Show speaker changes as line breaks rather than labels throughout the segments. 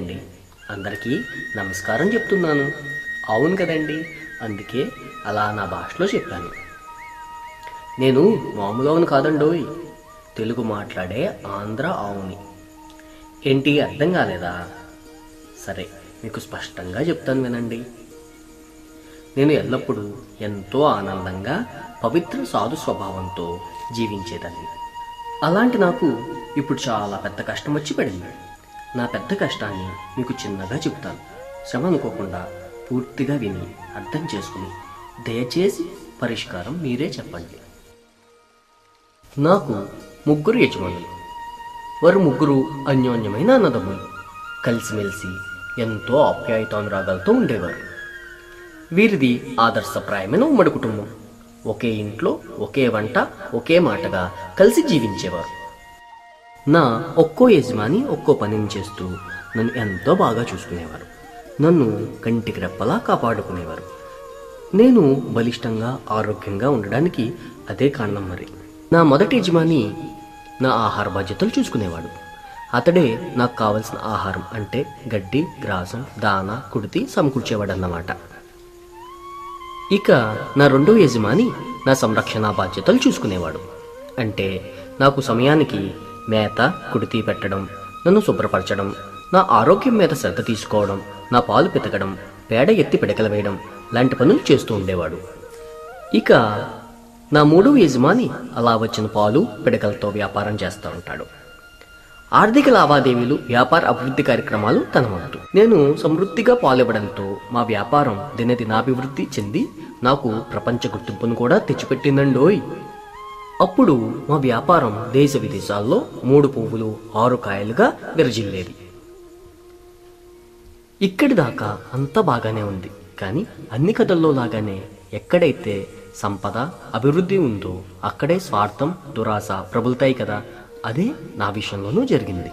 నేనండి అందరికీ నమస్కారం చెప్తున్నాను అవును కదండి అందుకే అలా నా భాషలో చెప్పాను నేను మామూలు కాదండోయ్ తెలుగు మాట్లాడే ఆంధ్ర ఆవుని ఏంటి అర్థం కాలేదా సరే మీకు స్పష్టంగా చెప్తాను వినండి నేను ఎల్లప్పుడూ ఎంతో ఆనందంగా పవిత్ర సాధు స్వభావంతో జీవించేదాన్ని అలాంటి నాకు ఇప్పుడు చాలా పెద్ద కష్టం వచ్చి పడింది నా పెద్ద కష్టాన్ని మీకు చిన్నగా చెప్తాను శ్రమ అనుకోకుండా పూర్తిగా విని అర్థం చేసుకుని దయచేసి పరిష్కారం మీరే చెప్పండి నాకు ముగ్గురు యజమానులు వారు ముగ్గురు అన్యోన్యమైన అన్నదమ్ములు కలిసిమెలిసి ఎంతో ఆప్యాయతానురాగాలతో ఉండేవారు వీరిది ఆదర్శప్రాయమైన ఉమ్మడి కుటుంబం ఒకే ఇంట్లో ఒకే వంట ఒకే మాటగా కలిసి జీవించేవారు నా ఒక్కో యజమాని ఒక్కో పనిని చేస్తూ నన్ను ఎంతో బాగా చూసుకునేవారు నన్ను కంటికి రెప్పలా కాపాడుకునేవారు నేను బలిష్టంగా ఆరోగ్యంగా ఉండడానికి అదే కారణం మరి నా మొదటి యజమాని నా ఆహార బాధ్యతలు చూసుకునేవాడు అతడే నాకు కావలసిన ఆహారం అంటే గడ్డి గ్రాసం దాన కుడితి సమకూర్చేవాడన్నమాట ఇక నా రెండో యజమాని నా సంరక్షణ బాధ్యతలు చూసుకునేవాడు అంటే నాకు సమయానికి మేత కుడితి పెట్టడం నన్ను శుభ్రపరచడం నా ఆరోగ్యం మీద శ్రద్ధ తీసుకోవడం నా పాలు పితకడం పేడ ఎత్తి పిడకలు వేయడం లాంటి పనులు చేస్తూ ఉండేవాడు ఇక నా మూడవ యజమాని అలా వచ్చిన పాలు పిడకలతో వ్యాపారం చేస్తూ ఉంటాడు ఆర్థిక లావాదేవీలు వ్యాపార అభివృద్ధి కార్యక్రమాలు తన వంతు నేను సమృద్ధిగా పాల్గొనడంతో మా వ్యాపారం దినదినాభివృద్ధి చెంది నాకు ప్రపంచ గుర్తింపును కూడా తెచ్చిపెట్టిందండోయ్ అప్పుడు మా వ్యాపారం దేశ విదేశాల్లో మూడు పువ్వులు ఆరు కాయలుగా విరజిల్లేది ఇక్కడి దాకా అంతా బాగానే ఉంది కానీ అన్ని కథల్లో లాగానే ఎక్కడైతే సంపద అభివృద్ధి ఉందో అక్కడే స్వార్థం దురాశ ప్రబులుతాయి కదా అదే నా విషయంలోనూ జరిగింది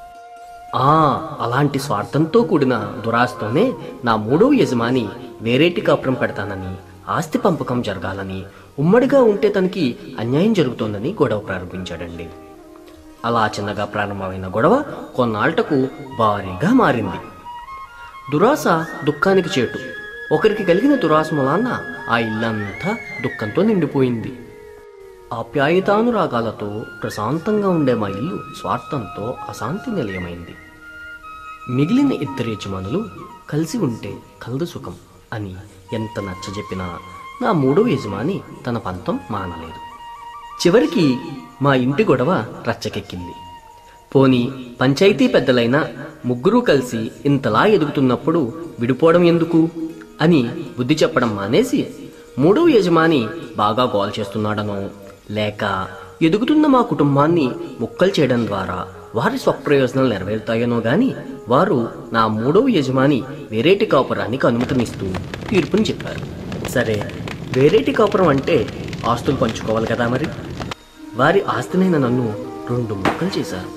ఆ అలాంటి స్వార్థంతో కూడిన దురాశతోనే నా మూడవ యజమాని వేరేటి కాపురం పెడతానని ఆస్తి పంపకం జరగాలని ఉమ్మడిగా ఉంటే తనకి అన్యాయం జరుగుతోందని గొడవ ప్రారంభించాడండి అలా చిన్నగా ప్రారంభమైన గొడవ కొన్నాళ్లకు భారీగా మారింది దురాశ దుఃఖానికి చేటు ఒకరికి కలిగిన దురాశ మూలాన ఆ ఇల్లంతా దుఃఖంతో నిండిపోయింది ఆప్యాయతానురాగాలతో ప్రశాంతంగా ఉండే మా ఇల్లు స్వార్థంతో అశాంతి నిలయమైంది మిగిలిన ఇద్దరు యజమానులు కలిసి ఉంటే కలదు సుఖం అని ఎంత నచ్చజెప్పినా నా మూడవ యజమాని తన పంతం మానలేదు చివరికి మా ఇంటి గొడవ రచ్చకెక్కింది పోని పంచాయతీ పెద్దలైన ముగ్గురూ కలిసి ఇంతలా ఎదుగుతున్నప్పుడు విడిపోవడం ఎందుకు అని బుద్ధి చెప్పడం మానేసి మూడవ యజమాని బాగా గోల్ చేస్తున్నాడనో లేక ఎదుగుతున్న మా కుటుంబాన్ని ముక్కలు చేయడం ద్వారా వారి స్వప్రయోజనాలు నెరవేరుతాయనో గాని వారు నా మూడవ యజమాని వేరేటి కాపురానికి అనుమతినిస్తూ తీర్పుని చెప్పారు సరే వేరేటి కాపురం అంటే ఆస్తులు పంచుకోవాలి కదా మరి వారి ఆస్తినైన నన్ను రెండు ముక్కలు చేశారు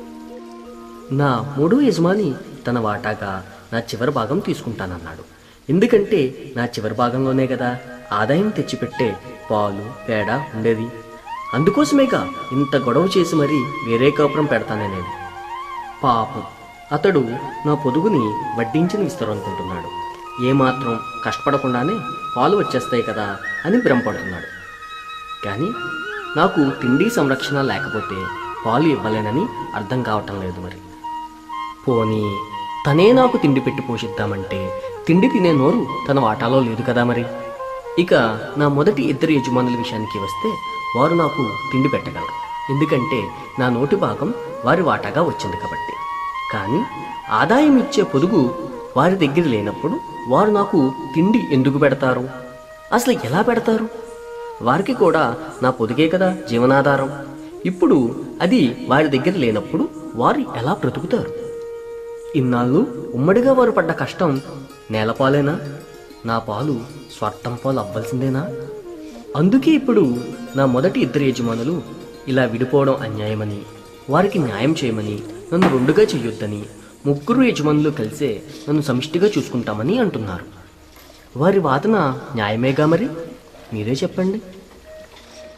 నా మూడో యజమాని తన వాటాగా నా చివరి భాగం తీసుకుంటానన్నాడు ఎందుకంటే నా చివరి భాగంలోనే కదా ఆదాయం తెచ్చిపెట్టే పాలు పేడ ఉండేది అందుకోసమేగా ఇంత గొడవ చేసి మరీ వేరే కాపురం పెడతాననేది పాపం అతడు నా పొదుగుని వడ్డించిన ఇస్తారనుకుంటున్నాడు ఏమాత్రం కష్టపడకుండానే పాలు వచ్చేస్తాయి కదా అని భ్రమపడుతున్నాడు కానీ నాకు తిండి సంరక్షణ లేకపోతే పాలు ఇవ్వలేనని అర్థం కావటం లేదు మరి పోనీ తనే నాకు తిండి పెట్టి పోషిద్దామంటే తిండి తినే నోరు తన వాటాలో లేదు కదా మరి ఇక నా మొదటి ఇద్దరు యజమానుల విషయానికి వస్తే వారు నాకు తిండి పెట్టగలరు ఎందుకంటే నా నోటి భాగం వారి వాటాగా వచ్చింది కాబట్టి కానీ ఆదాయం ఇచ్చే పొదుగు వారి దగ్గర లేనప్పుడు వారు నాకు తిండి ఎందుకు పెడతారు అసలు ఎలా పెడతారు వారికి కూడా నా పొదిగే కదా జీవనాధారం ఇప్పుడు అది వారి దగ్గర లేనప్పుడు వారు ఎలా బ్రతుకుతారు ఇన్నాళ్ళు ఉమ్మడిగా వారు పడ్డ కష్టం నేలపాలేనా నా పాలు స్వార్థం పాలు అవ్వాల్సిందేనా అందుకే ఇప్పుడు నా మొదటి ఇద్దరు యజమానులు ఇలా విడిపోవడం అన్యాయమని వారికి న్యాయం చేయమని నన్ను రెండుగా చెయ్యొద్దని ముగ్గురు యజమానులు కలిసే నన్ను సమిష్టిగా చూసుకుంటామని అంటున్నారు వారి వాదన న్యాయమేగా మరి మీరే చెప్పండి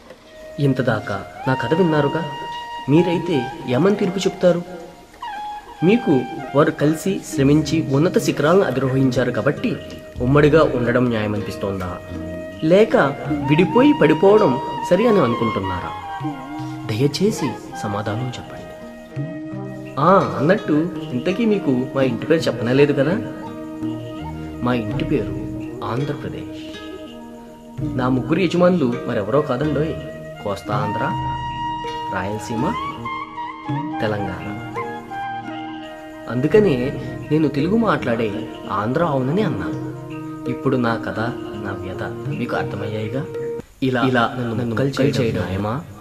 ఇంతదాకా నా కథ విన్నారుగా మీరైతే ఏమని తీర్పు చెప్తారు మీకు వారు కలిసి శ్రమించి ఉన్నత శిఖరాలను అధిరోహించారు కాబట్టి ఉమ్మడిగా ఉండడం న్యాయమనిపిస్తోందా లేక విడిపోయి పడిపోవడం సరి అని అనుకుంటున్నారా దయచేసి సమాధానం చెప్పండి ఆ అన్నట్టు ఇంతకీ మీకు మా ఇంటి పేరు చెప్పనలేదు కదా మా ఇంటి పేరు ఆంధ్రప్రదేశ్ నా ముగ్గురు యజమానులు మరెవరో కాదండోయ్ కోస్తా ఆంధ్ర రాయలసీమ తెలంగాణ అందుకనే నేను తెలుగు మాట్లాడే ఆంధ్ర అవునని అన్నా ఇప్పుడు నా కథ నా వ్యధ మీకు అర్థమయ్యాయిగా ఇలా ఇలా నన్ను నన్ను చేయడం న్యాయమా